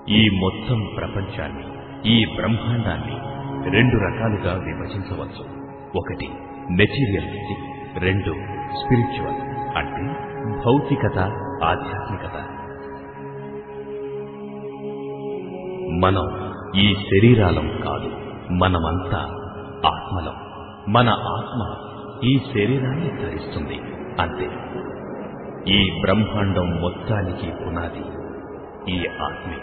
ఈ మొత్తం ప్రపంచాన్ని ఈ బ్రహ్మాండాన్ని రెండు రకాలుగా విభజించవచ్చు ఒకటి మెటీరియలిస్టిక్ రెండు స్పిరిచువల్ అంటే భౌతికత ఆధ్యాత్మికత మనం ఈ శరీరాలం కాదు మనమంతా ఆత్మలం మన ఆత్మ ఈ శరీరాన్ని ధరిస్తుంది అంతే ఈ బ్రహ్మాండం మొత్తానికి పునాది ఈ ఆత్మే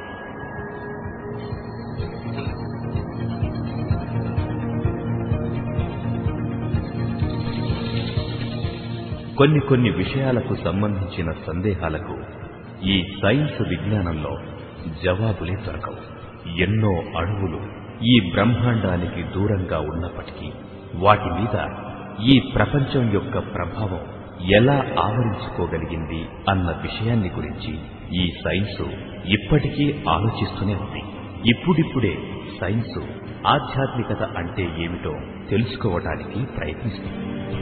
కొన్ని కొన్ని విషయాలకు సంబంధించిన సందేహాలకు ఈ సైన్స్ విజ్ఞానంలో జవాబులే దొరకవు ఎన్నో అణువులు ఈ బ్రహ్మాండానికి దూరంగా ఉన్నప్పటికీ వాటి మీద ఈ ప్రపంచం యొక్క ప్రభావం ఎలా ఆవరించుకోగలిగింది అన్న విషయాన్ని గురించి ఈ సైన్సు ఇప్పటికీ ఆలోచిస్తూనే ఉంది ఇప్పుడిప్పుడే సైన్సు ఆధ్యాత్మికత అంటే ఏమిటో తెలుసుకోవటానికి ప్రయత్నిస్తుంది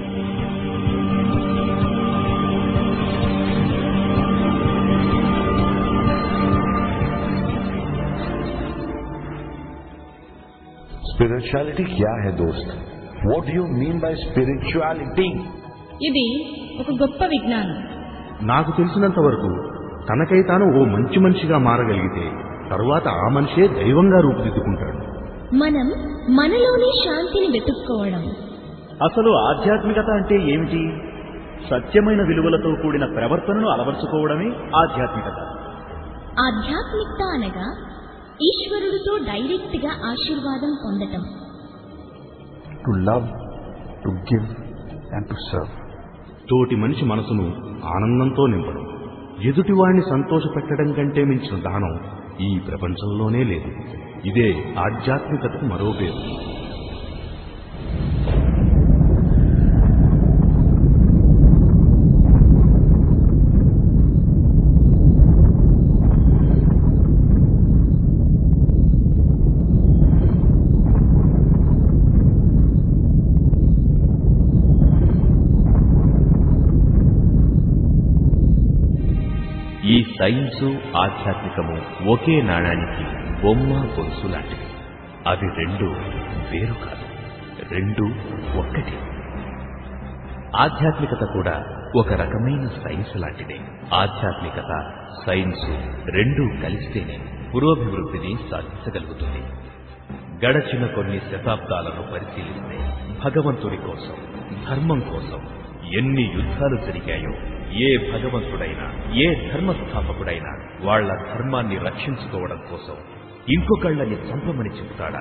स्पिरिचुअलिटी क्या है दोस्त what you mean by spirituality ఇది ఒక గొప్ప విజ్ఞానం నాకు తెలిసినంత వరకు తనకై తాను ఓ మంచి మనిషిగా మారగలిగితే తరువాత ఆ మనిషే దైవంగా రూపుదిద్దుకుంటాడు మనం మనలోని శాంతిని వెతుక్కోవడం అసలు ఆధ్యాత్మికత అంటే ఏమిటి సత్యమైన విలువలతో కూడిన ప్రవర్తనను అలవర్చుకోవడమే ఆధ్యాత్మికత ఆధ్యాత్మికత అనగా ఈశ్వరుడితో డైరెక్ట్ గా ఆశీర్వాదం పొందటం to love to give and to serve తోటి మనిషి మనసును ఆనందంతో నింపడం ఎదుటివాణ్ణి సంతోషపెట్టడం కంటే మించిన దానం ఈ ప్రపంచంలోనే లేదు ఇదే ఆధ్యాత్మికతకు మరో పేరు ఈ సైన్సు ఆధ్యాత్మికము ఒకే నాణానికి బొమ్మ గొలుసు లాంటివి అవి రెండు వేరు కాదు రెండు ఒక్కటి ఆధ్యాత్మికత కూడా ఒక రకమైన సైన్స్ లాంటిదే ఆధ్యాత్మికత సైన్సు రెండూ కలిస్తేనే పురోభివృద్ధిని సాధించగలుగుతుంది గడచిన కొన్ని శతాబ్దాలను పరిశీలిస్తే భగవంతుడి కోసం ధర్మం కోసం ఎన్ని యుద్ధాలు జరిగాయో ఏ భగవంతుడైనా ఏ ధర్మస్థాపకుడైనా వాళ్ళ ధర్మాన్ని రక్షించుకోవడం కోసం ఇంకొకళ్ళని చంపమని చెబుతాడా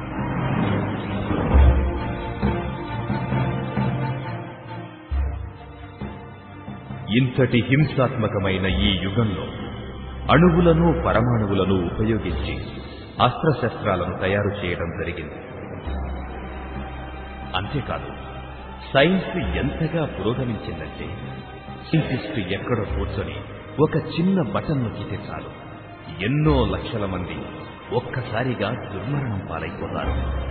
ఇంతటి హింసాత్మకమైన ఈ యుగంలో అణువులను పరమాణువులను ఉపయోగించి అస్త్రశస్త్రాలను తయారు చేయడం జరిగింది అంతేకాదు సైన్స్ ఎంతగా పురోగమించిందంటే సైంటిస్ట్ ఎక్కడో కూర్చొని ఒక చిన్న బటన్ నొక్కితే చాలు ఎన్నో లక్షల మంది ఒక్కసారిగా దుర్మరణం పాలైపోతారు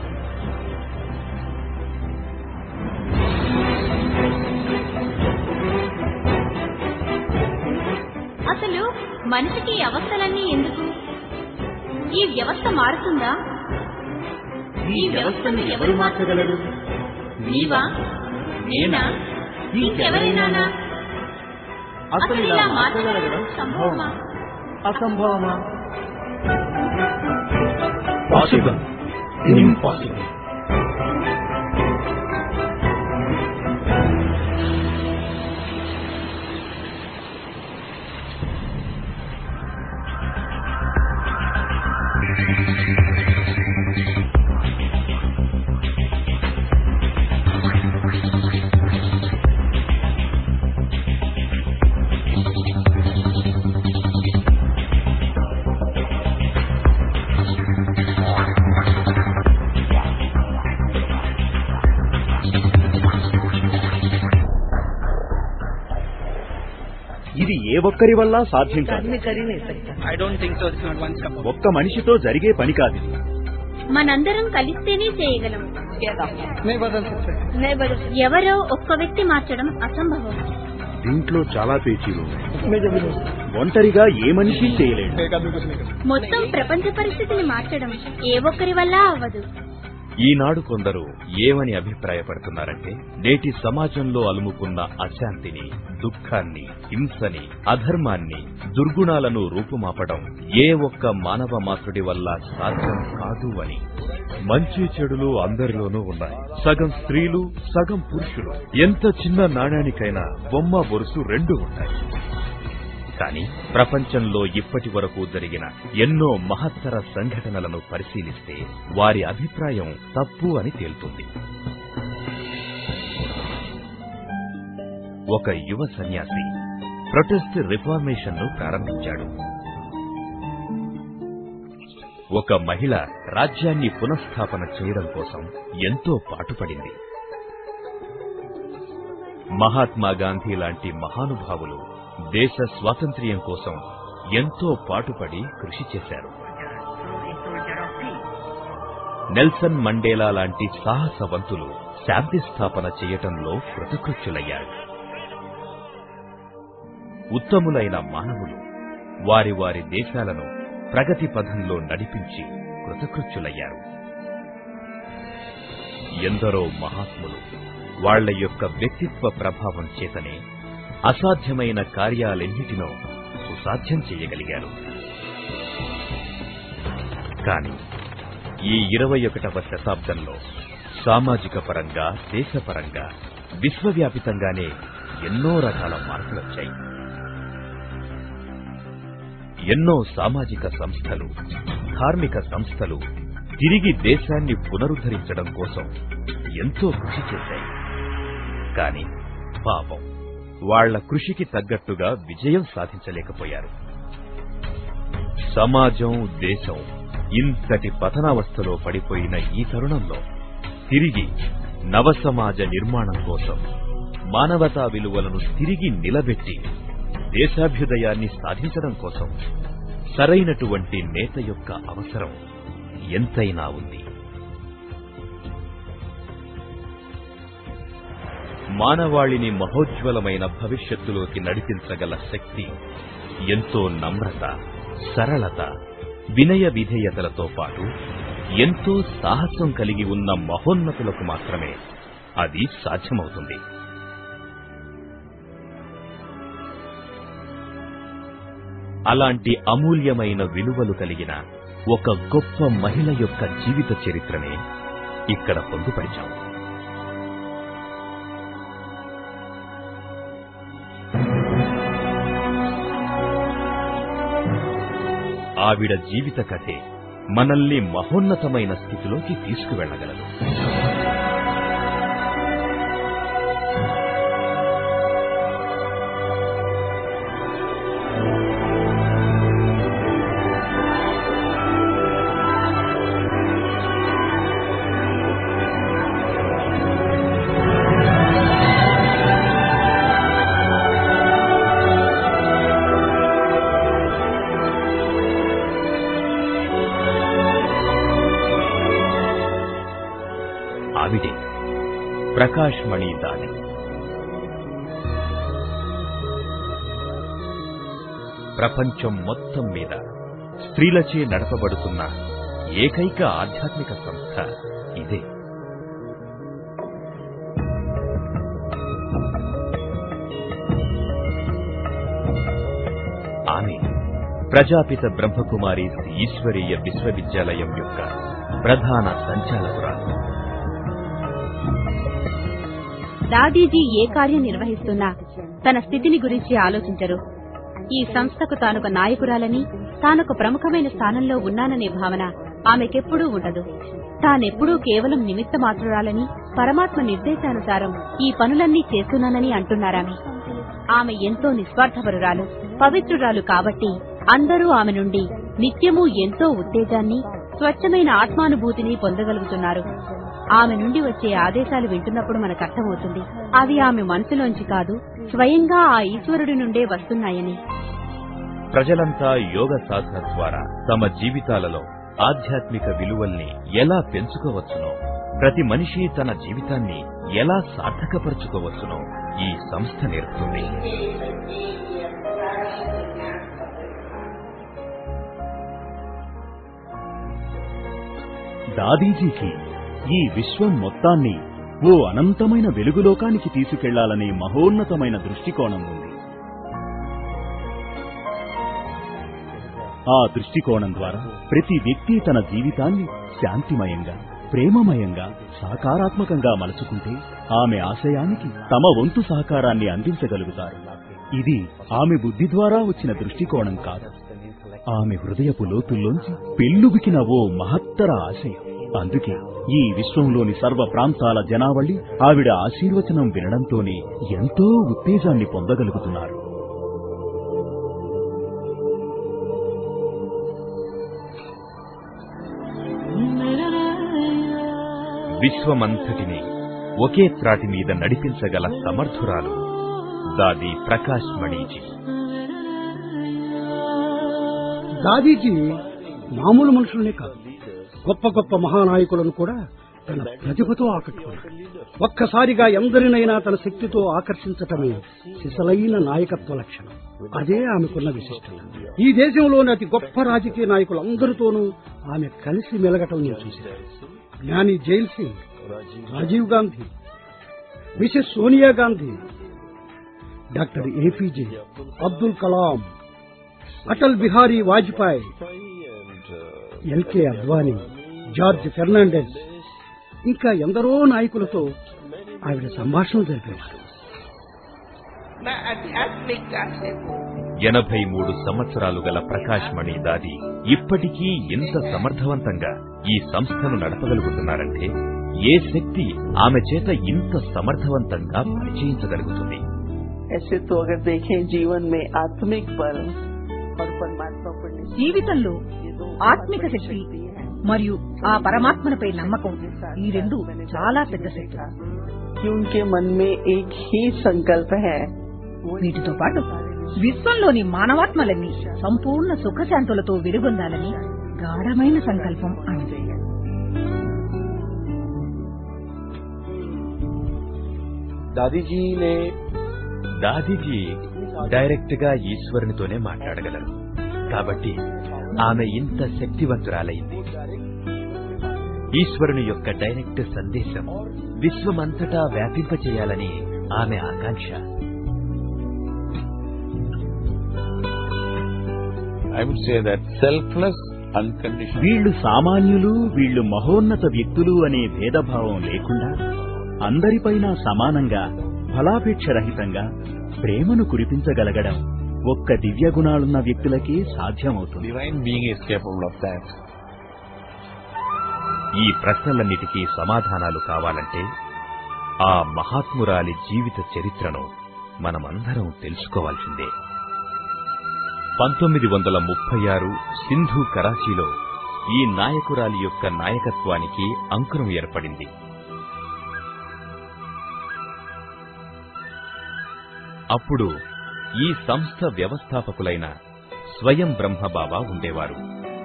అసలు మనిషికి ఈ అవస్థలన్నీ ఎందుకు ఈ వ్యవస్థ మారుతుందా ఈ వ్యవస్థను ఎవరు మార్చగలరు నీవా నేనా ఇంకెవరైనానా అసలు ఇలా మార్చగలగడం సంభవమా అసంభవమా पॉसिबल इम्पॉसिबल ఇది ఏ ఒక్కరి వల్ల సాధ్యం కాదు I don't think so. It's not one cup of ఒక్క మనిషితో జరిగే పని కాదు ఇది. మనందరం కలిస్తేనే చేయగలం नहीं बदल सकते ఎవరో ఒక్క వ్యక్తి మార్చడం అసంభవం దీంట్లో చాలా పేచీలు ఉన్నాయి ఒంటరిగా ఏ మనిషి చేయలేడు మొత్తం ప్రపంచ పరిస్థితిని మార్చడం ఏ ఒక్కరి వల్ల అవ్వదు ఈనాడు కొందరు ఏమని అభిప్రాయపడుతున్నారంటే నేటి సమాజంలో అలుముకున్న అశాంతిని దుఃఖాన్ని హింసని అధర్మాన్ని దుర్గుణాలను రూపుమాపడం ఏ ఒక్క మానవ మాతృడి వల్ల సాధ్యం కాదు అని మంచి చెడులు అందరిలోనూ ఉన్నాయి సగం స్త్రీలు సగం పురుషులు ఎంత చిన్న నాణానికైనా బొమ్మ బొరుసు రెండు ఉంటాయి కానీ ప్రపంచంలో ఇప్పటి వరకు జరిగిన ఎన్నో మహత్తర సంఘటనలను పరిశీలిస్తే వారి అభిప్రాయం తప్పు అని తేలుతుంది ఒక యువ సన్యాసి ప్రొటెస్ట్ రిఫార్మేషన్ ను ప్రారంభించాడు ఒక మహిళ రాజ్యాన్ని పునఃస్థాపన చేయడం కోసం ఎంతో పాటుపడింది మహాత్మా గాంధీ లాంటి మహానుభావులు దేశ స్వాతంత్ర్యం కోసం ఎంతో పాటుపడి కృషి చేశారు నెల్సన్ మండేలా లాంటి సాహసవంతులు శాంతి స్థాపన చేయటంలో కృతకృత్యులయ్యారు ఉత్తములైన మానవులు వారి వారి దేశాలను ప్రగతి పథంలో నడిపించి కృతకృత్యులయ్యారు ఎందరో మహాత్ములు వాళ్ల యొక్క వ్యక్తిత్వ ప్రభావం చేతనే అసాధ్యమైన కార్యాలెన్నిటినో సుసాధ్యం చేయగలిగారు కాని ఈ ఇరవై ఒకటవ శతాబ్దంలో సామాజిక పరంగా దేశపరంగా విశ్వవ్యాపితంగానే ఎన్నో రకాల మార్పులొచ్చాయి ఎన్నో సామాజిక సంస్థలు ధార్మిక సంస్థలు తిరిగి దేశాన్ని పునరుద్ధరించడం కోసం ఎంతో కృషి చేశాయి కాని పాపం వాళ్ల కృషికి తగ్గట్టుగా విజయం సాధించలేకపోయారు సమాజం దేశం ఇంతటి పతనావస్థలో పడిపోయిన ఈ తరుణంలో తిరిగి నవసమాజ నిర్మాణం కోసం మానవతా విలువలను తిరిగి నిలబెట్టి దేశాభ్యుదయాన్ని సాధించడం కోసం సరైనటువంటి నేత యొక్క అవసరం ఎంతైనా ఉంది మానవాళిని మహోజ్వలమైన భవిష్యత్తులోకి నడిపించగల శక్తి ఎంతో నమ్రత సరళత వినయ విధేయతలతో పాటు ఎంతో సాహసం కలిగి ఉన్న మహోన్నతులకు మాత్రమే అది సాధ్యమవుతుంది అలాంటి అమూల్యమైన విలువలు కలిగిన ఒక గొప్ప మహిళ యొక్క జీవిత చరిత్రనే ఇక్కడ పొందుపరిచాం ఆవిడ జీవిత కథే మనల్ని మహోన్నతమైన స్థితిలోకి తీసుకువెళ్లగలదు ఆవిడే ప్రకాష్ మణి దాని ప్రపంచం మొత్తం మీద స్త్రీలచే నడపబడుతున్న ఏకైక ఆధ్యాత్మిక సంస్థ ఇదే ఆమె ప్రజాపిత బ్రహ్మకుమారి ఈశ్వరీయ విశ్వవిద్యాలయం యొక్క ప్రధాన సంచాలకురాలు దాదీజీ ఏ కార్యం నిర్వహిస్తున్నా తన స్థితిని గురించి ఆలోచించరు ఈ సంస్థకు తానొక నాయకురాలని తానొక ప్రముఖమైన స్థానంలో ఉన్నాననే భావన ఆమెకెప్పుడూ ఉండదు తానెప్పుడూ కేవలం నిమిత్త మాత్రురాలని పరమాత్మ నిర్దేశానుసారం ఈ పనులన్నీ చేస్తున్నానని అంటున్నారామె ఆమె ఎంతో నిస్వార్థపరురాలు పవిత్రురాలు కాబట్టి అందరూ ఆమె నుండి నిత్యమూ ఎంతో ఉత్తేజాన్ని స్వచ్ఛమైన ఆత్మానుభూతిని పొందగలుగుతున్నారు ఆమె నుండి వచ్చే ఆదేశాలు వింటున్నప్పుడు మనకు అర్థమవుతుంది అవి ఆమె మనసులోంచి కాదు స్వయంగా ఆ ఈశ్వరుడి నుండే వస్తున్నాయని ప్రజలంతా యోగ సాధన ద్వారా తమ జీవితాలలో ఆధ్యాత్మిక విలువల్ని ఎలా పెంచుకోవచ్చునో ప్రతి మనిషి తన జీవితాన్ని ఎలా సార్థకపరుచుకోవచ్చునో ఈ సంస్థ నేర్పుతుంది దాదీజీకి ఈ విశ్వం మొత్తాన్ని ఓ అనంతమైన వెలుగులోకానికి తీసుకెళ్లాలనే మహోన్నతమైన దృష్టికోణం ఉంది ఆ దృష్టికోణం ద్వారా ప్రతి వ్యక్తి తన జీవితాన్ని శాంతిమయంగా ప్రేమమయంగా సహకారాత్మకంగా మలుచుకుంటే ఆమె ఆశయానికి తమ వంతు సహకారాన్ని అందించగలుగుతారు ఇది ఆమె బుద్ధి ద్వారా వచ్చిన దృష్టికోణం కాదు ఆమె హృదయపు లోతుల్లోంచి పెళ్ళుబికిన ఓ మహత్తర ఆశయం అందుకే ఈ విశ్వంలోని సర్వ ప్రాంతాల జనావళి ఆవిడ ఆశీర్వచనం వినడంతోనే ఎంతో ఉత్తేజాన్ని పొందగలుగుతున్నారు విశ్వమంతటిని ఒకే త్రాటి మీద నడిపించగల సమర్థురాలు దాది ప్రకాష్ మణిజీ దాదీజీ మామూలు మనుషులనే కాదు గొప్ప గొప్ప మహానాయకులను కూడా తన ప్రతిభతో ఆకట్టుకున్నాడు ఒక్కసారిగా ఎందరినైనా తన శక్తితో ఆకర్షించటమే సిసలైన నాయకత్వ లక్షణం అదే ఆమెకున్న విశిష్టత ఈ దేశంలోని అతి గొప్ప రాజకీయ నాయకులందరితోనూ ఆమె కలిసి మెలగటం నేను చూశాను జ్ఞాని జైల్ సింగ్ రాజీవ్ గాంధీ మిసెస్ సోనియా గాంధీ డాక్టర్ ఏపీజే అబ్దుల్ కలాం అటల్ బిహారీ వాజ్పేయి ఎల్కే అద్వానీ జార్జ్ ఫెర్నాండెస్ ఇంకా ఎందరో నాయకులతో ఆవిడ సంభాషణ జరిపేవారు मैं आध्यात्मिकता से ఎనభై మూడు సంవత్సరాలు గల ప్రకాష్ మణి దాది ఇప్పటికీ ఇంత సమర్థవంతంగా ఈ సంస్థను నడపగలుగుతున్నారంటే ఏ శక్తి ఆమె చేత ఇంత సమర్థవంతంగా పనిచేయించగలుగుతుంది ऐसे तो अगर देखें जीवन में आत्मिक बल और परमात्मा पर निश्चय జీవితంలో ఆత్మిక శక్తి మరియు ఆ పరమాత్మపై నమ్మకం ఈ రెండు చాలా పెద్ద శక్తులు कि उनके मन में एक ही संकल्प है వీటితో పాటు విశ్వంలోని మానవాత్మలన్నీ సంపూర్ణ సుఖశాంతులతో వెలుగొందాలని గాఢమైన సంకల్పం ఆమెది दादी जी ने దాదీజీ డైరెక్ట్ గా ఈశ్వరునితోనే మాట్లాడగలరు కాబట్టి ఆమె ఇంత శక్తివంతురాలైంది ఈశ్వరుని యొక్క డైరెక్ట్ సందేశం విశ్వమంతటా వ్యాపింపచేయాలని ఆమె ఆకాంక్ష I would say that selfless, unconditional. వీళ్లు సామాన్యులు వీళ్లు మహోన్నత వ్యక్తులు అనే భేదభావం లేకుండా అందరిపైన సమానంగా ఫలాపేక్ష రహితంగా ప్రేమను కురిపించగలగడం ఒక్క దివ్య గుణాలున్న వ్యక్తులకే సాధ్యమవుతుంది Divine being is capable of that. ఈ ప్రశ్నలన్నిటికీ సమాధానాలు కావాలంటే ఆ మహాత్మురాలి జీవిత చరిత్రను మనమందరం తెలుసుకోవాల్సిందే పంతొమ్మిది వందల ముప్పై ఆరు సింధు కరాచీలో ఈ నాయకురాలి యొక్క నాయకత్వానికి అంకురం ఏర్పడింది అప్పుడు ఈ సంస్థ వ్యవస్థాపకులైన స్వయం బ్రహ్మబాబా ఉండేవారు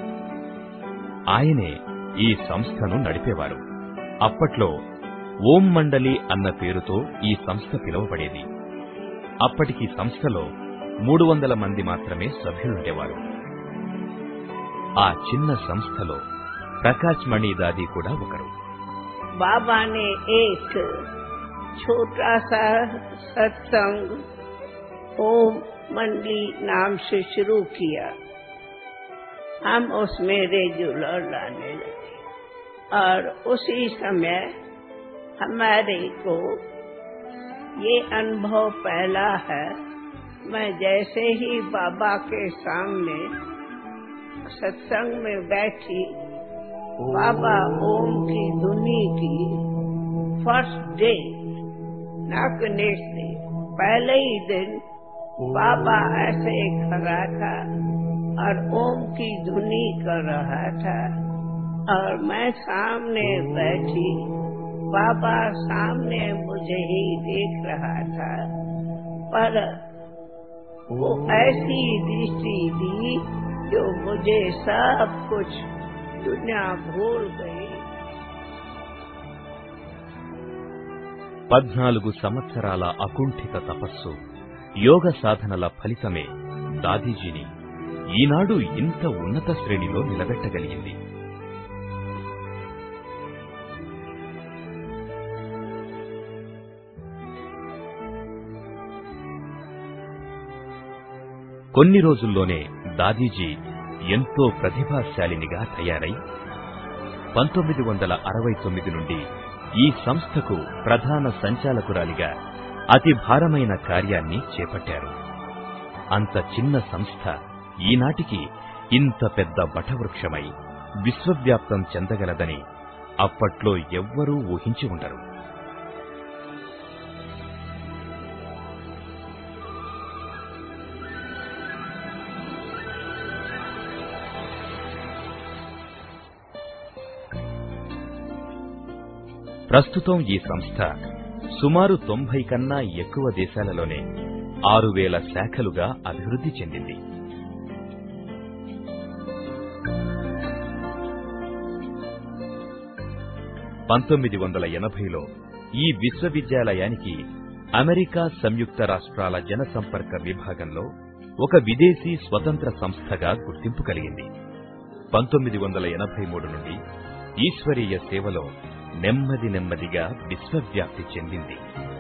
ఆయనే ఈ సంస్థను నడిపేవారు అప్పట్లో ఓం మండలి అన్న పేరుతో ఈ సంస్థ పిలువబడేది అప్పటికి సంస్థలో మూడు వందల మంది మాత్రమే సభ్యులుండేవారు ఆ చిన్న సంస్థలో ప్రకాష్ మణి దాది కూడా ఒకరు बाबा ने एक छोटा सा सत्संग ओम मंडली नाम से शुरू किया हम उसमें रेगुलर लाने लगे और उसी समय हमारे को ये अनुभव पहला है मैं जैसे ही बाबा के सामने सत्संग में बैठी बाबा ओम की धुनी की first day not next day पहले ही दिन बाबा ऐसे खड़ा था और ओम की धुनी कर रहा था और मैं सामने बैठी बाबा सामने मुझे ही देख रहा था पर वो ऐसी दृष्टि दी जो मुझे सब कुछ दुनिया भूल गई పద్నాలుగు సంవత్సరాల అకుంఠిత తపస్సు యోగ సాధనల ఫలితమే దాదీజీని ఈనాడు ఇంత ఉన్నత శ్రేణిలో నిలబెట్టగలిగింది కొన్ని రోజుల్లోనే దాదీజీ ఎంతో ప్రతిభాశాలినిగా తయారై పంతొమ్మిది వందల అరవై తొమ్మిది నుండి ఈ సంస్థకు ప్రధాన సంచాలకురాలిగా అతి భారమైన కార్యాన్ని చేపట్టారు అంత చిన్న సంస్థ ఈనాటికి ఇంత పెద్ద వటవృక్షమై విశ్వవ్యాప్తం చెందగలదని అప్పట్లో ఎవ్వరూ ఊహించి ఉండరు ప్రస్తుతం ఈ సంస్థ సుమారు తొంభై కన్నా ఎక్కువ దేశాలలోనే ఆరు వేల శాఖలుగా అభివృద్ధి చెందింది పంతొమ్మిది వందల ఎనభైలో ఈ విశ్వవిద్యాలయానికి అమెరికా సంయుక్త రాష్ట్రాల జనసంపర్క విభాగంలో ఒక విదేశీ స్వతంత్ర సంస్థగా గుర్తింపు కలిగింది పంతొమ్మిది వందల ఎనభై మూడు నుండి ఈశ్వరీయ సేవలో నెమ్మది నెమ్మదిగా విశ్వవ్యాప్తి చెందింది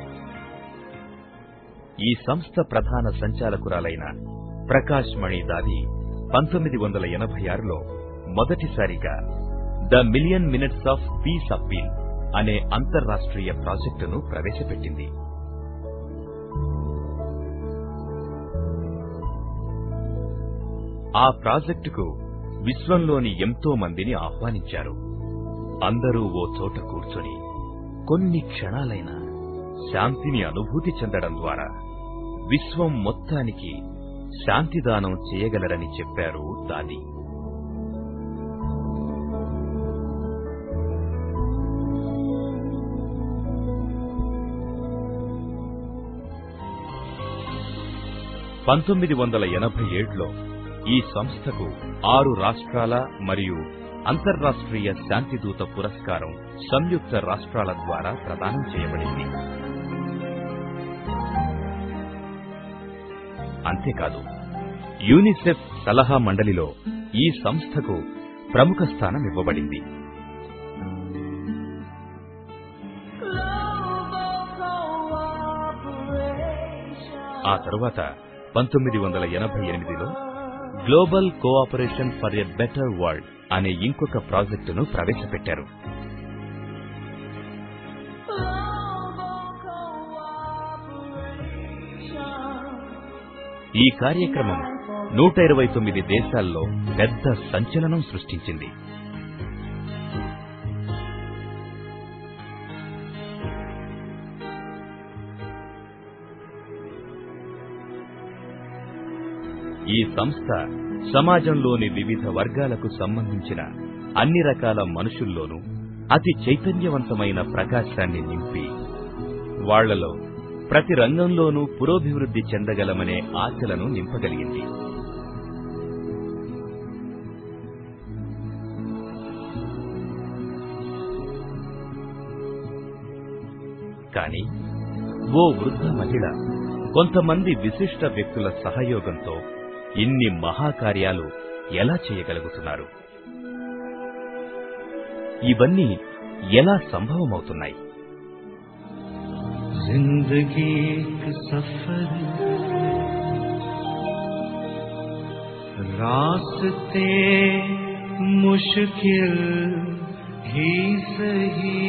ఈ సంస్థ ప్రధాన సంచాలకురాలైన ప్రకాష్ మణి దాది పంతొమ్మిది వందల ఎనభై ఆరులో మొదటిసారిగా the million minutes of peace appeal అనే అంతర్రాష్ట్రీయ ప్రాజెక్టును ప్రవేశపెట్టింది ఆ ప్రాజెక్టుకు విశ్వంలోని ఎంతో మందిని ఆహ్వానించారు అందరూ ఓ చోట కూర్చొని కొన్ని క్షణాలైనా శాంతిని అనుభూతి చెందడం ద్వారా విశ్వం మొత్తానికి శాంతిదానం చేయగలరని చెప్పారు దాది పంతొమ్మిది వందల ఎనభై ఏడులో ఈ సంస్థకు ఆరు రాష్ట్రాల మరియు అంతర్రాష్ట్రీయ శాంతిదూత పురస్కారం సంయుక్త రాష్ట్రాల ద్వారా ప్రదానం చేయబడింది అంతేకాదు యూనిసెఫ్ సలహా మండలిలో ఈ సంస్థకు ప్రముఖ స్థానం ఇవ్వబడింది ఆ తరువాత పంతొమ్మిది వందల ఎనభై ఎనిమిదిలో global cooperation for a better world అనే ఇంకొక ప్రాజెక్టును ప్రవేశపెట్టారు ఈ కార్యక్రమం నూట ఇరవై తొమ్మిది దేశాల్లో పెద్ద సంచలనం సృష్టించింది ఈ సంస్థ సమాజంలోని వివిధ వర్గాలకు సంబంధించిన అన్ని రకాల మనుషుల్లోనూ అతి చైతన్యవంతమైన ప్రకాశాన్ని నింపి వాళ్లలో ప్రతి రంగంలోనూ పురోభివృద్ధి చెందగలమనే ఆశలను నింపగలిగింది కాని ఓ వృద్ధ మహిళ కొంతమంది విశిష్ట వ్యక్తుల సహయోగంతో ఇన్ని మహాకార్యాలు ఎలా చేయగలుగుతున్నారు ఇవన్నీ ఎలా సంభవమవుతున్నాయి जिंदगी एक सफर रास्ते मुश्किल ही सही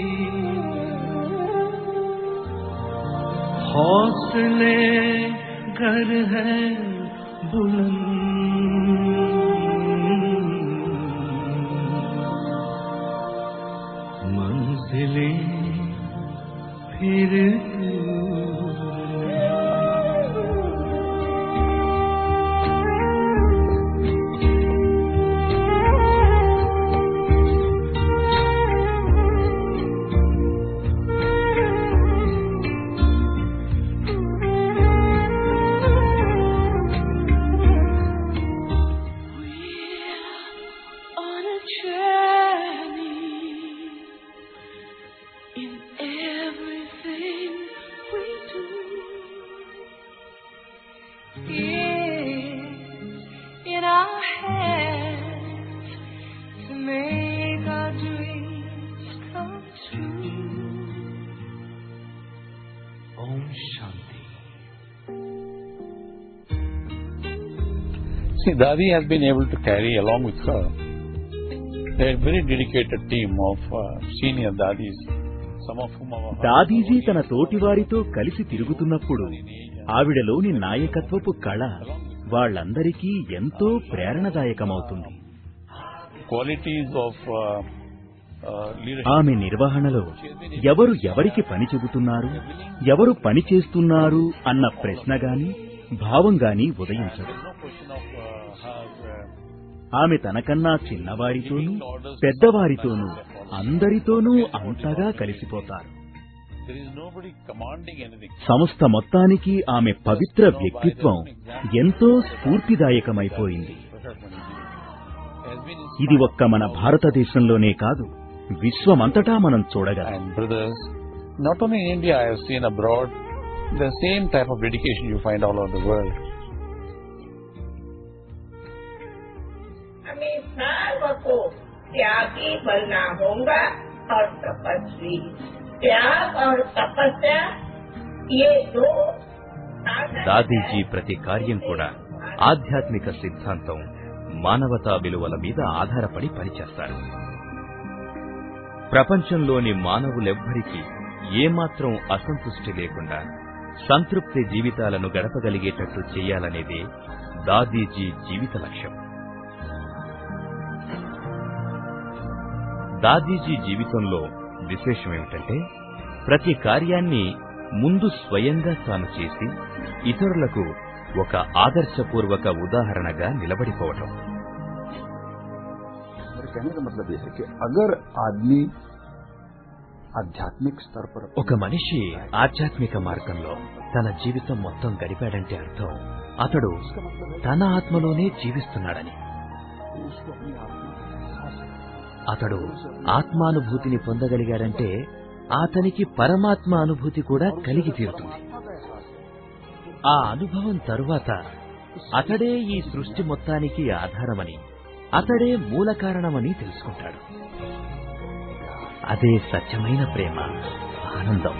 हौसले घर है बुलंद मंजिलें फिर on a journey in everything Shanti See, Dadi has been able to carry along with her a very dedicated team of uh, senior Dadis, some of whom are Dadiji తన తోటివారితో కలిసి తిరుగుతున్నప్పుడు ఆవిడలోని నాయకత్వపు కళ వాళ్ళందరికీ ఎంతో ప్రేరణదాయకమవుతుంది qualities of uh, uh, leadership. ఆమె నిర్వహణలో ఎవరు ఎవరికి పని చెబుతున్నారు ఎవరు పని చేస్తున్నారు అన్న ప్రశ్న గాని భావం గాని ఉదయించదు ఆమె తనకన్నా చిన్నవారితోనూ పెద్దవారితోనూ అందరితోనూ అంతగా కలిసిపోతారు There is nobody commanding anything. సంస్థ మొత్తానికి ఆమె పవిత్ర వ్యక్తిత్వం ఎంతో స్ఫూర్తిదాయకమైపోయింది ఇది ఒక్క మన భారతదేశంలోనే కాదు విశ్వమంతటా మనం చూడగలం Brothers, not only in India, I have seen abroad the same type of dedication you find all over the world. हमें सर्व को त्यागी बनना होगा और तपस्वी त्याग और तपस्या ये दो దాదీజీ ప్రతి కార్యం కూడా ఆధ్యాత్మిక సిద్ధాంతం మానవతా విలువల మీద ఆధారపడి పనిచేస్తారు ప్రపంచంలోని మానవులెవ్వరికీ ఏమాత్రం అసంతృష్టి లేకుండా సంతృప్తి జీవితాలను గడపగలిగేటట్టు చేయాలనేదే దాదీజీ జీవిత లక్ష్యం దాదీజీ జీవితంలో విశేషమేమిటంటే ప్రతి కార్యాన్ని ముందు స్వయంగా తాను చేసి ఇతరులకు ఒక ఆదర్శపూర్వక ఉదాహరణగా నిలబడిపోవటం मेरे कहने का मतलब ये है कि अगर आदमी आध्यात्मिक स्तर पर ఒక మనిషి ఆధ్యాత్మిక మార్గంలో తన జీవితం మొత్తం గడిపాడంటే అర్థం అతడు తన ఆత్మలోనే జీవిస్తున్నాడని उसको अपनी आत्मा का एहसास है। అతడు ఆత్మానుభూతిని పొందగలిగాడంటే అతనికి పరమాత్మ అనుభూతి కూడా కలిగి తీరుతుంది ఆ అనుభవం తరువాత అతడే ఈ సృష్టి మొత్తానికి ఆధారమని అతడే మూల కారణమని తెలుసుకుంటాడు అదే సత్యమైన ప్రేమ ఆనందం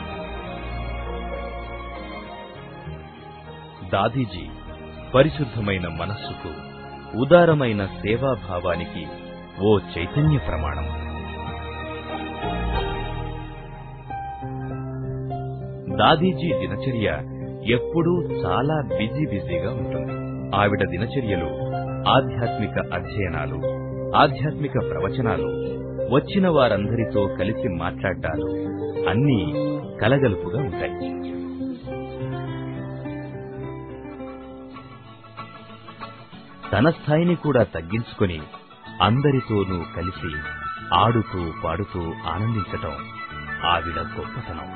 దాదీజీ పరిశుద్ధమైన మనస్సుకు ఉదారమైన సేవాభావానికి ఓ చైతన్య ప్రమాణం దాదీజీ దినచర్య ఎప్పుడూ చాలా బిజీ బిజీగా ఉంటుంది ఆవిడ దినచర్యలు ఆధ్యాత్మిక అధ్యయనాలు ఆధ్యాత్మిక ప్రవచనాలు వచ్చిన వారందరితో కలిసి మాట్లాడ్డాలు అన్నీ కలగలుపుగా ఉంటాయి తన స్థాయిని కూడా తగ్గించుకొని అందరితోనూ కలిసి ఆడుతూ పాడుతూ ఆనందించటం ఆవిడ గొప్పతనం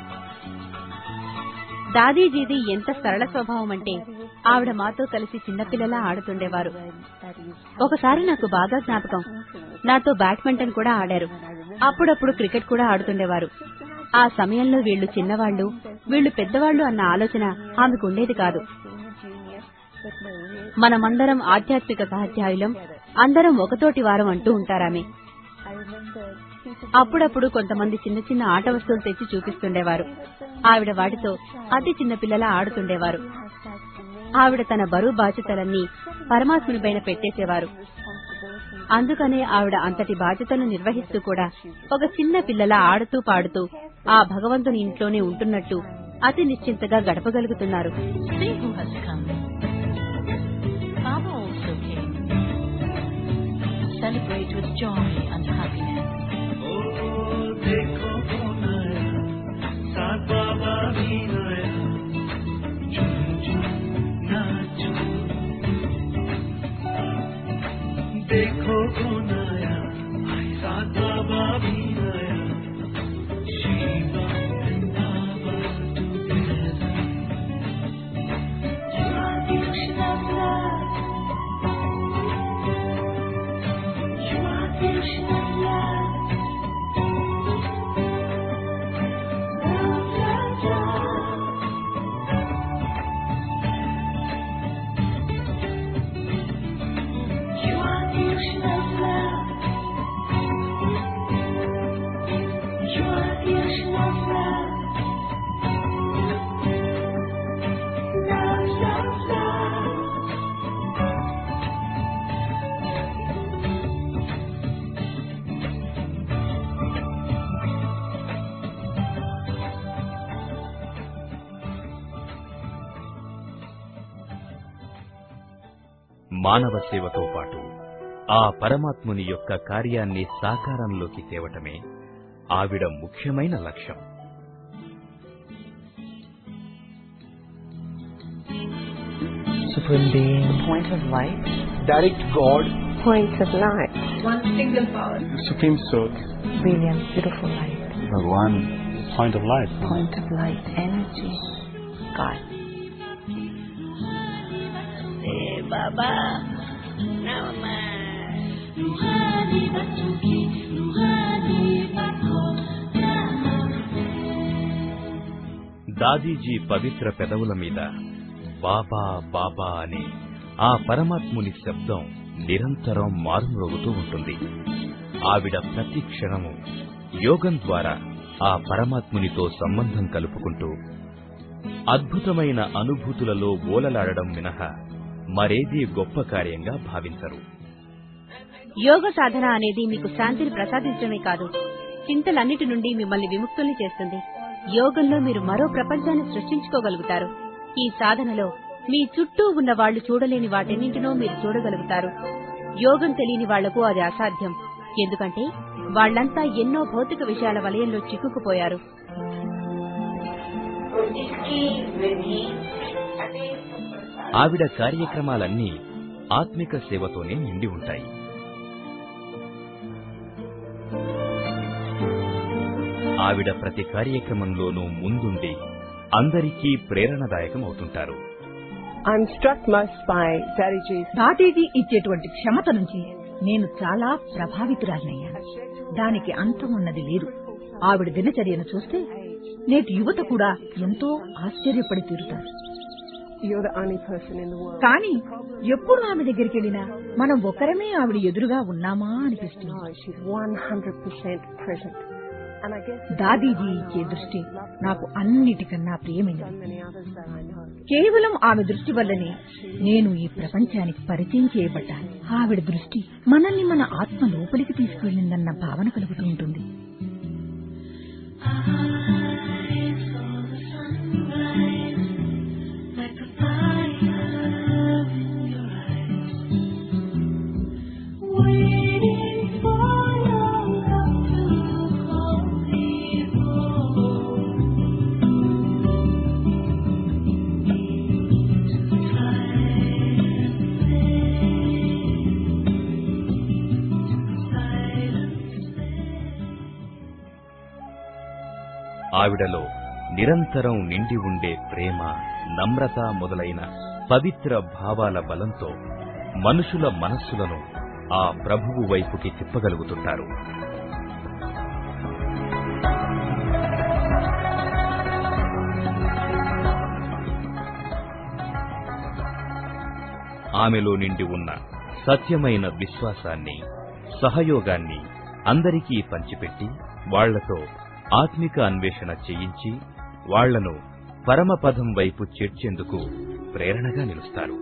దాదీజీది ఎంత సరళ స్వభావం అంటే ఆవిడ మాతో కలిసి చిన్నపిల్లలా ఆడుతుండేవారు ఒకసారి నాకు బాగా జ్ఞాపకం నాతో బ్యాడ్మింటన్ కూడా ఆడారు అప్పుడప్పుడు క్రికెట్ కూడా ఆడుతుండేవారు ఆ సమయంలో వీళ్ళు చిన్నవాళ్లు వీళ్ళు పెద్దవాళ్లు అన్న ఆలోచన ఆమెకు ఉండేది కాదు మనమందరం ఆధ్యాత్మిక సహాధ్యాయులం అందరం ఒకతోటి వారం అంటూ ఉంటారామె అప్పుడప్పుడు కొంతమంది చిన్న చిన్న ఆట వస్తువులు తెచ్చి చూపిస్తుండేవారు ఆవిడ వాటితో అతి చిన్న పిల్లల ఆడుతుండేవారు ఆవిడ తన బరువు బాధ్యతలన్నీ పరమాత్ముని పైన పెట్టేసేవారు అందుకనే ఆవిడ అంతటి బాధ్యతను నిర్వహిస్తూ కూడా ఒక చిన్న పిల్లల ఆడుతూ పాడుతూ ఆ భగవంతుని ఇంట్లోనే ఉంటున్నట్టు అతి నిశ్చింతగా గడపగలుగుతున్నారు See who has come. Baba also came. Celebrate with joy and happiness. देखो कौन आया साथ बाबा भी आया झूम झूम नाचो देखो कौन आया साथ बाबा भी आया Shiva and Baba together you are the ocean of love you are the ocean of love మానవ సేవతో పాటు ఆ పరమాత్ముని యొక్క కార్యాన్ని సాకారంలోకి తేవటమే ఆవిడ ముఖ్యమైన లక్ష్యం Supreme Being, Point of light. Direct God, Point of light. One single power. Supreme Source, Brilliant, beautiful light. Bhagwan, point of light. Point of light. Energy. God. बाबा नमः रूहानी बच्चों की रूहानी बातों దాదీజీ పవిత్ర పెదవుల మీద బాబా బాబా అనే ఆ పరమాత్ముని శబ్దం నిరంతరం మారుమ్రోగుతూ ఉంటుంది ఆవిడ ప్రతి క్షణము యోగం ద్వారా ఆ పరమాత్మునితో సంబంధం కలుపుకుంటూ అద్భుతమైన అనుభూతులలో ఓలలాడడం మినహా మరేదీ గొప్ప కార్యంగా భావించరు యోగ సాధన అనేది మీకు శాంతిని ప్రసాదించడమే కాదు చింతలన్నిటి నుండి మిమ్మల్ని విముక్తుల్ని చేస్తుంది యోగంలో మీరు మరో ప్రపంచాన్ని సృష్టించుకోగలుగుతారు ఈ సాధనలో మీ చుట్టూ ఉన్న వాళ్లు చూడలేని వాటన్నింటినో మీరు చూడగలుగుతారు యోగం తెలియని వాళ్లకు అది అసాధ్యం ఎందుకంటే వాళ్లంతా ఎన్నో భౌతిక విషయాల వలయంలో చిక్కుకుపోయారు इसकी विधि ఆవిడ కార్యక్రమాలన్నీ ఆత్మిక సేవతోనే నిండి ఉంటాయి ఆవిడ ప్రతి కార్యక్రమంలోనూ ముందుండి అందరికీ ప్రేరణదాయకం అవుతుంటారు I'm struck most by Daddyji's Dadiji ఇచ్చేటువంటి క్షమత నుంచి నేను చాలా ప్రభావితురాలనయ్యాను దానికి అంతం ఉన్నది లేదు ఆవిడ దినచర్యను చూస్తే నేటి యువత కూడా ఎంతో ఆశ్చర్యపడి తీరుతారు You're the only person in the world. కానీ ఎప్పుడు ఆమె దగ్గరికి వెళ్ళినా మనం ఒకరమే ఆవిడ ఎదురుగా ఉన్నామా అనిపిస్తుంది No, she's 100% present. And I guess Dadiji ఇచ్చే దృష్టి నాకు అన్నిటికన్నా ప్రియమైనది many others that I know. కేవలం ఆమె దృష్టి వల్లనే నేను ఈ ప్రపంచానికి పరిచయం చేయబడ్డాను ఆవిడ దృష్టి మనల్ని మన ఆత్మ లోపలికి తీసుకువెళ్ళిందన్న భావన కలుగుతూ ఉంటుంది like a fire in your eyes, waiting for your love to call me home. ఆవిడలో నిరంతరం నిండి ఉండే ప్రేమ నమ్రత మొదలైన పవిత్ర భావాల బలంతో మనుషుల మనస్సులను ఆ ప్రభువు వైపుకి తిప్పగలుగుతుంటారు ఆమెలో నిండి ఉన్న సత్యమైన విశ్వాసాన్ని సహయోగాన్ని అందరికీ పంచిపెట్టి వాళ్లతో ఆత్మిక అన్వేషణ చేయించి వాళ్లను పరమపదం వైపు చేర్చేందుకు ప్రేరణగా నిలుస్తారు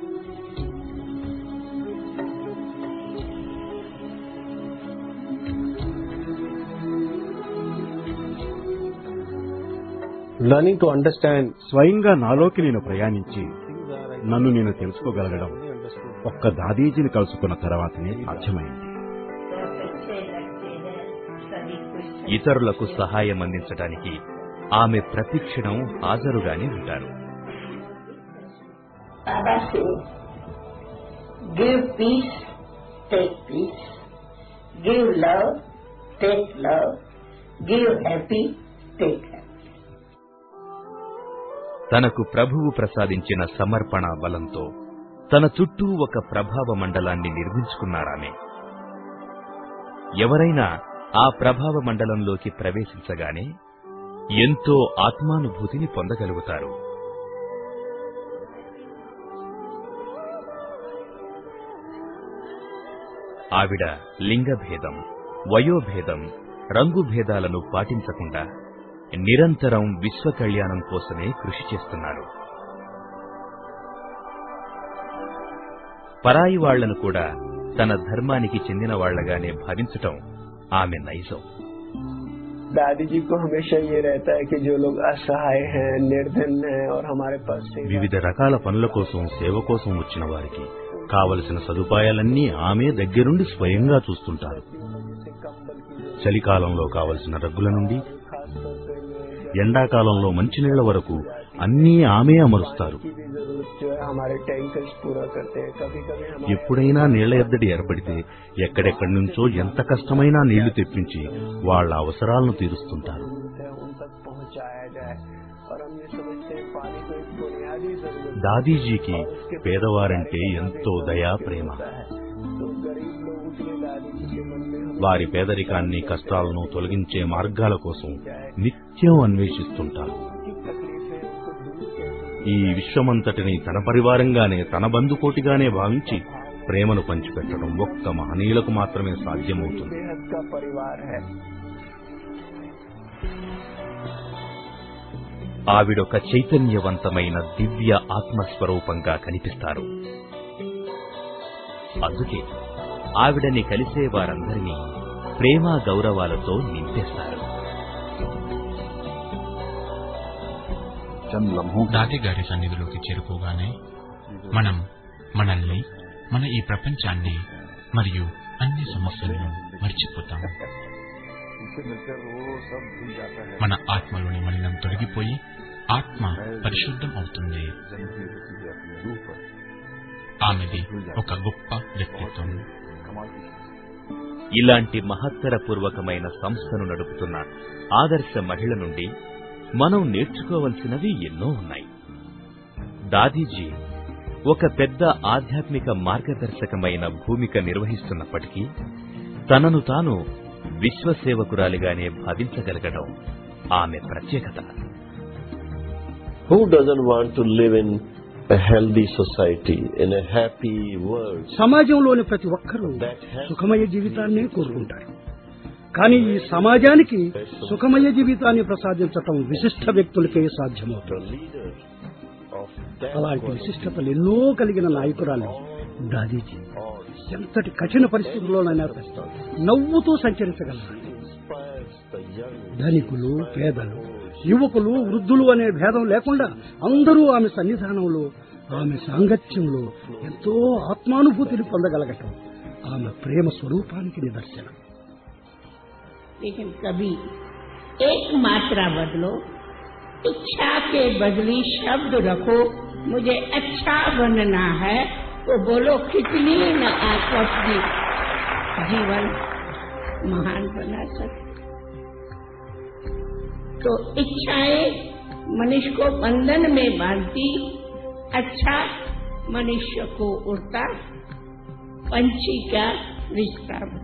లర్నింగ్ టు అండర్స్టాండ్ స్వయంగా నాలోకి నేను ప్రయాణించి నన్ను నేను తెలుసుకోగలగడం ఒక్క దాదీజీని కలుసుకున్న తర్వాతనే సాధ్యమైంది ఇతరులకు సహాయం అందించడానికి ఆమె ప్రతిక్షణం హాజరుగానే ఉంటారు Baba says, give peace, take peace. Give love, take love. Give happy, take happy. తనకు ప్రభువు ప్రసాదించిన సమర్పణ బలంతో తన చుట్టూ ఒక ప్రభావ మండలాన్ని నిర్మించుకున్నారామె ఎవరైనా ఆ ప్రభావ మండలంలోకి ప్రవేశించగానే ఎంతో ఆత్మానుభూతిని పొందగలుగుతారు ఆవిడ లింగభేదం వయోభేదం రంగు భేదాలను పాటించకుండా నిరంతరం విశ్వ కళ్యాణం కోసమే కృషి చేస్తున్నారు పరాయి వాళ్లను కూడా తన ధర్మానికి చెందిన వాళ్లగానే భావించటం ఆమె నైజం दादी जी को हमेशा ये रहता है कि जो लोग असहाय हैं निर्धन हैं और हमारे पास से వివిధ రకాల పనుల కోసం సేవ కోసం వచ్చిన వారికి కావలసిన సదుపాయాలన్నీ ఆమె దగ్గరుండి స్వయంగా చూస్తుంటారు చలికాలంలో కావలసిన రగ్గుల నుండి ఎండాకాలంలో మంచినీళ్ల వరకు అన్నీ ఆమె అమరుస్తారు जो है हमारे टैंकर्स पूरा करते हैं कभी कभी हम ఎప్పుడైనా నీళ్ల ఎద్దడి ఏర్పడితే ఎక్కడెక్కడి నుంచో ఎంత కష్టమైనా నీళ్లు తెప్పించి వాళ్ళ అవసరాలను తీరుస్తుంటారు उन तक पहुंचाया जाए और हम ये समझते हैं पानी को एक बुनियादी जरूरत దాదీజీకి పేదవారంటే ఎంతో దయా ప్రేమ तो गरीब लोगों के लिए दादी जी के मन में हम వారి పేదరికాన్ని కష్టాలను తొలగించే మార్గాల కోసం నిత్యం అన్వేషిస్తుంటారు ఈ విశ్వమంతటిని తన పరివారంగానే తన బంధుకోటిగానే భావించి ప్రేమను పంచిపెట్టడం ఒక్క మహనీయులకు మాత్రమే సాధ్యమవుతుంది बेहद का परिवार है ఆవిడొక చైతన్యవంతమైన దివ్య ఆత్మస్వరూపంగా కనిపిస్తారు అందుకే ఆవిడని కలిసే వారందరినీ ప్రేమ గౌరవాలతో నింపేస్తారు దాది గారి సన్నిధిలోకి చేరుకోగానే మనం మనల్ని మన ఈ ప్రపంచాన్ని మరియు అన్ని సమస్యలను మర్చిపోతాం మన ఆత్మలోని మలినం తొలగిపోయి ఆత్మ పరిశుద్ధం అవుతుంది ఆమెది ఒక గొప్ప వ్యక్తిత్వం ఇలాంటి మహత్తరపూర్వకమైన సంస్థను నడుపుతున్న ఆదర్శ మహిళ నుండి మనం నేర్చుకోవలసినవి ఎన్నో ఉన్నాయి దాదీజీ ఒక పెద్ద ఆధ్యాత్మిక మార్గదర్శకమైన భూమిక నిర్వహిస్తున్నప్పటికీ తనను తాను విశ్వసేవకురాలిగానే భావించగలగడం ఆమె ప్రత్యేకత Who doesn't want to live in a healthy society, in a happy world? సమాజంలోని ప్రతి ఒక్కరూ సుఖమయ జీవితాన్నే కోరుకుంటారు కానీ ఈ సమాజానికి సుఖమయ జీవితాన్ని ప్రసాదించటం విశిష్ట వ్యక్తులకే సాధ్యమవుతుంది అలాంటి విశిష్టతలు ఎన్నో కలిగిన నాయకురాలు దాదీజీ ఎంతటి కఠిన పరిస్థితుల్లోనైనా నవ్వుతూ సంచరించగలరు ధనికులు పేదలు యువకులు వృద్ధులు అనే భేదం లేకుండా అందరూ ఆమె సన్నిధానంలో ఆమె సాంగత్యంలో ఎంతో ఆత్మానుభూతిని పొందగలగటం ఆమె ప్రేమ స్వరూపానికి నిదర్శనం लेकिन कभी एक मात्रा बदलो इच्छा के बदली शब्द रखो मुझे अच्छा बनना है तो बोलो कितनी न आप अपनी जीवन महान बना सकते तो इच्छाएं मनुष्य को बंधन में बांधती अच्छा मनुष्य को उड़ता पंछी का रिश्ता बना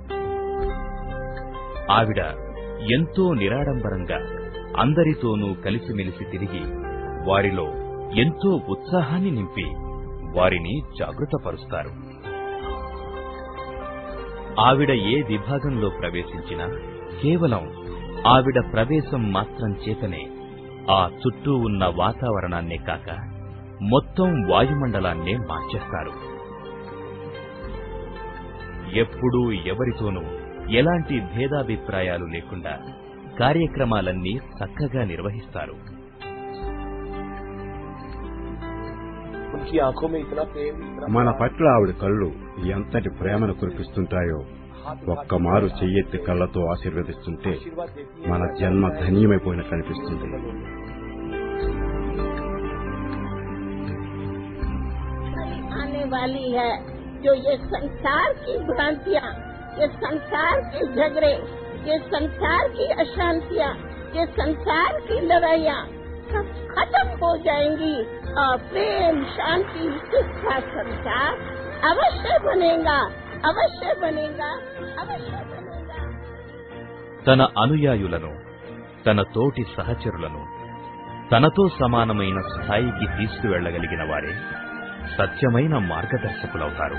ఆవిడ ఎంతో నిరాడంబరంగా అందరితోనూ కలిసిమెలిసి తిరిగి వారిలో ఎంతో ఉత్సాహాన్ని నింపి వారిని జాగృతపరుస్తారు ఆవిడ ఏ విభాగంలో ప్రవేశించినా కేవలం ఆవిడ ప్రవేశం మాత్రం చేతనే ఆ చుట్టూ ఉన్న వాతావరణాన్నే కాక మొత్తం వాయుమండలాన్నే మార్చేస్తారు ఎప్పుడూ ఎవరితోనూ ఎలాంటి భేదాభిప్రాయాలు లేకుండా కార్యక్రమాలన్నీ చక్కగా నిర్వహిస్తారు उनकी आंखों में इतना प्रेम इतना మన పట్ల ఆవిడ కళ్ళు ఎంతటి ప్రేమను కురిపిస్తుంటాయో ఒక్క మారు చెయ్యెత్తి కళ్ళతో ఆశీర్వదిస్తుంటే మన జన్మ ధన్యమైపోయినట్లు అనిపిస్తుంది आने वाली है जो ये संसार की भ्रांतियाँ ये संसार के झगड़े ये संसार की अशांतियाँ ये संसार की लड़ाइयाँ सब खत्म हो जाएंगी और प्रेम शांति सुख का संसार अवश्य बनेगा अवश्य बनेगा अवश्य बनेगा తన అనుయాయులను తన తోటి సహచరులను తనతో సమానమైన స్థాయికి తీసుకువెళ్లగలిగిన వారే సత్యమైన మార్గదర్శకులవుతారు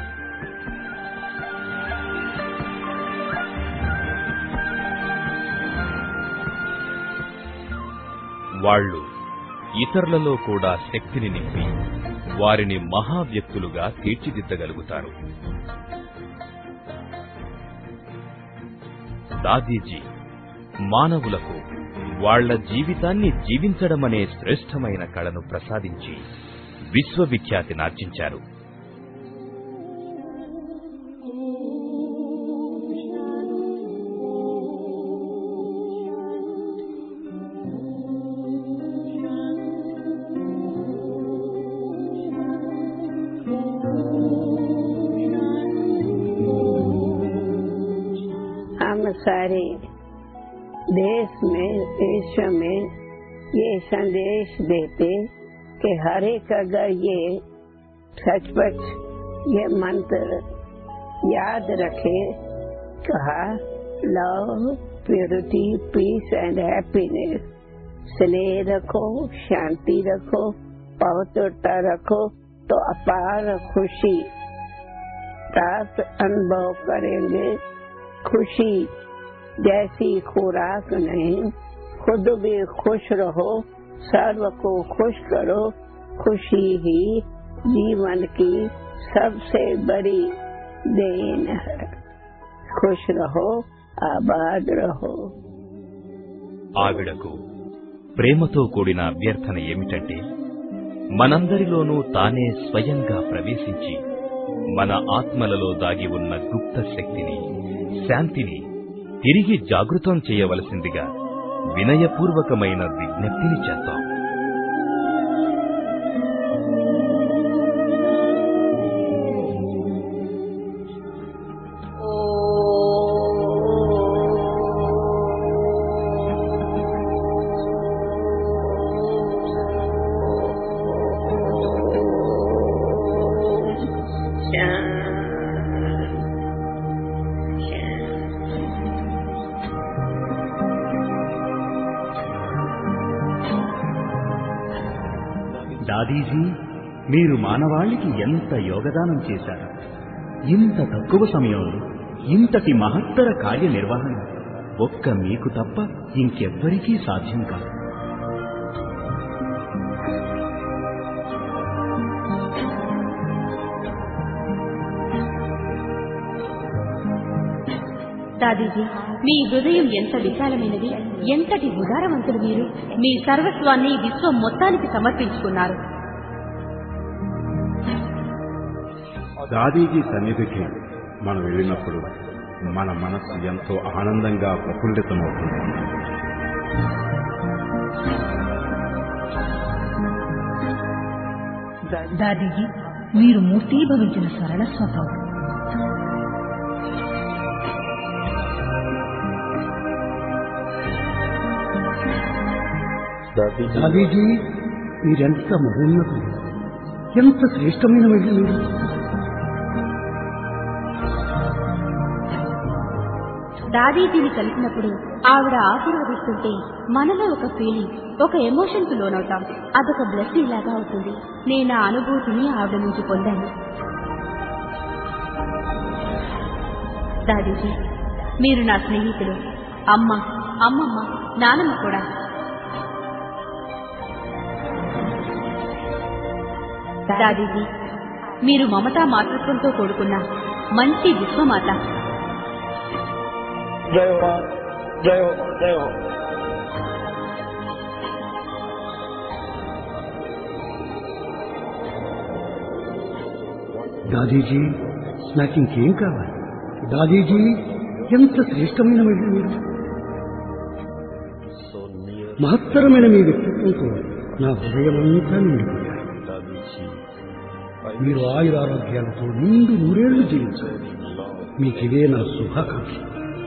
వాళ్ళు ఇతరులలో కూడా శక్తిని నింపి వారిని మహా వ్యక్తులుగా తీర్చిదిద్దగలుగుతారు దాదీజీ మానవులకు వాళ్ళ జీవితాన్ని జీవించడమనే శ్రేష్టమైన కళను ప్రసాదించి విశ్వవిఖ్యాతినార్జించారు सारे देश में विश्व में ये संदेश देते कि हर एक अगर ये सचपच ये मंत्र याद रखे कहा love purity peace and happiness स्नेह रखो शांति रखो पवित्रता रखो तो अपार खुशी प्राप्त अनुभव करेंगे खुशी जैसी खुराक नहीं खुद भी खुश रहो सर्व को खुश करो खुशी ही जीवन की सबसे बड़ी देन है खुश रहो आबाद रहो ఆవిడకు ప్రేమతో కూడిన అభ్యర్థన ఏమిటంటే మనందరిలోనూ తానే స్వయంగా ప్రవేశించి మన ఆత్మలలో దాగి ఉన్న గుప్త శక్తిని శాంతిని తిరిగి జాగృతం చేయవలసిందిగా వినయపూర్వకమైన విజ్ఞప్తిని చేద్దాం దాదీజీ మీరు మానవాళికి ఎంత యోగదానం చేశారు ఇంత తక్కువ సమయంలో ఇంతటి మహత్తర కార్యనిర్వహణ ఒక్క మీకు తప్ప ఇంకెవ్వరికీ సాధ్యం కాదు దాదీజీ మీ హృదయం ఎంత విశాలమైనది ఎంతటి ఉదారవంతులు మీరు మీ సర్వస్వాన్ని విశ్వం మొత్తానికి సమర్పించుకున్నారు దాదీజీ సన్నిధికి మనం వెళ్ళినప్పుడు మన మనసు ఎంతో ఆనందంగా ప్రఫుల్లితమవుతుంది దాదీజీ మీరు మూర్తీభవించిన సరళ స్వభావం దాదీజీ మీరెంత మహోన్నతులు ఎంత శ్రేష్టమైన మహిళ మీరు దాదీజీని కలిసినప్పుడు ఆవిడ ఆశీర్వదిస్తుంటే మనలో ఒక ఫీలింగ్ ఒక ఎమోషన్ కు లోనవుతాం అదొక బ్లెస్సింగ్ లాగా అవుతుంది నేను ఆ అనుభూతిని ఆవిడ నుంచి పొందాను దాదీజీ మీరు నా స్నేహితులు అమ్మ అమ్మమ్మ నానమ్మ కూడా దాదీజీ మీరు మమతా మాతృత్వంతో కూడుకున్న మంచి విశ్వమాత जय हो जय हो जय हो దాదీజీ నాకు ఇంకేం కావాలి దాదీజీ ఎంత శ్రేష్టమైన మహిళ మీరు మహత్తరమైన మీ వ్యక్తిత్వంతో నా హృదయమంతా నిండిపోయారు మీరు ఆయురారోగ్యాలతో నిండు నూరేళ్లు జీవించాలి మీకిదే నా శుభాకాంక్ష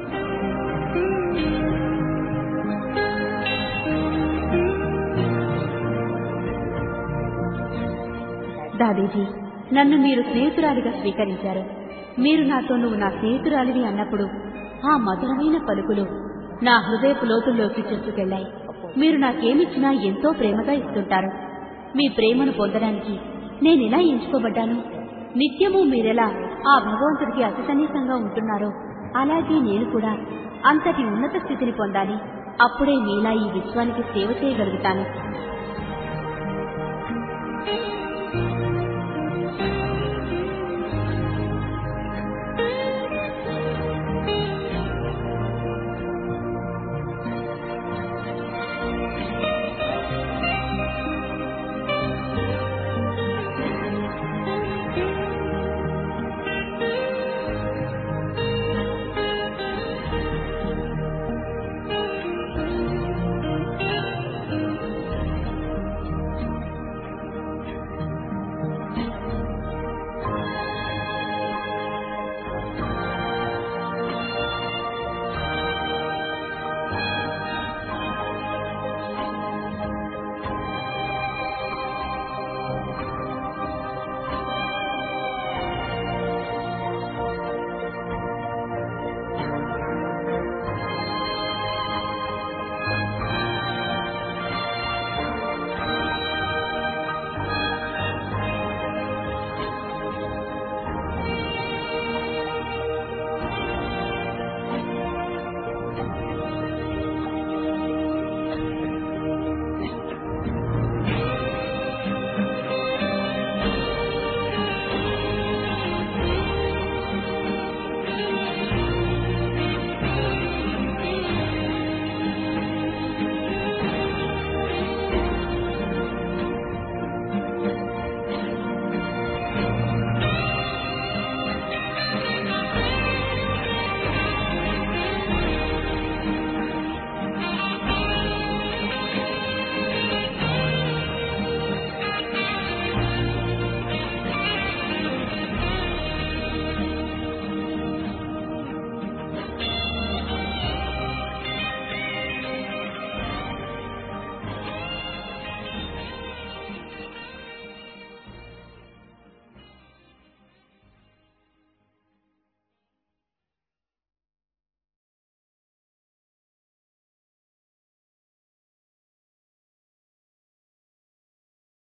దాదీజీ నన్ను మీరు స్నేహితురాలిగా స్వీకరించారు మీరు నాతో నువ్వు నా స్నేహితురాలివి అన్నప్పుడు ఆ మధురమైన పలుకులు నా హృదయపు లోతుల్లోకి చొచ్చుకెళ్లాయి మీరు నాకేమిచ్చినా ఎంతో ప్రేమగా ఇస్తుంటారు మీ ప్రేమను పొందడానికి నేనెలా ఎంచుకోబడ్డాను నిత్యము మీరెలా ఆ భగవంతుడికి అతి సన్నిహితంగా ఉంటున్నారో అలాగే నేను కూడా అంతటి ఉన్నత స్థితిని పొందాలి అప్పుడే మీలా ఈ విశ్వానికి సేవ చేయగలుగుతాను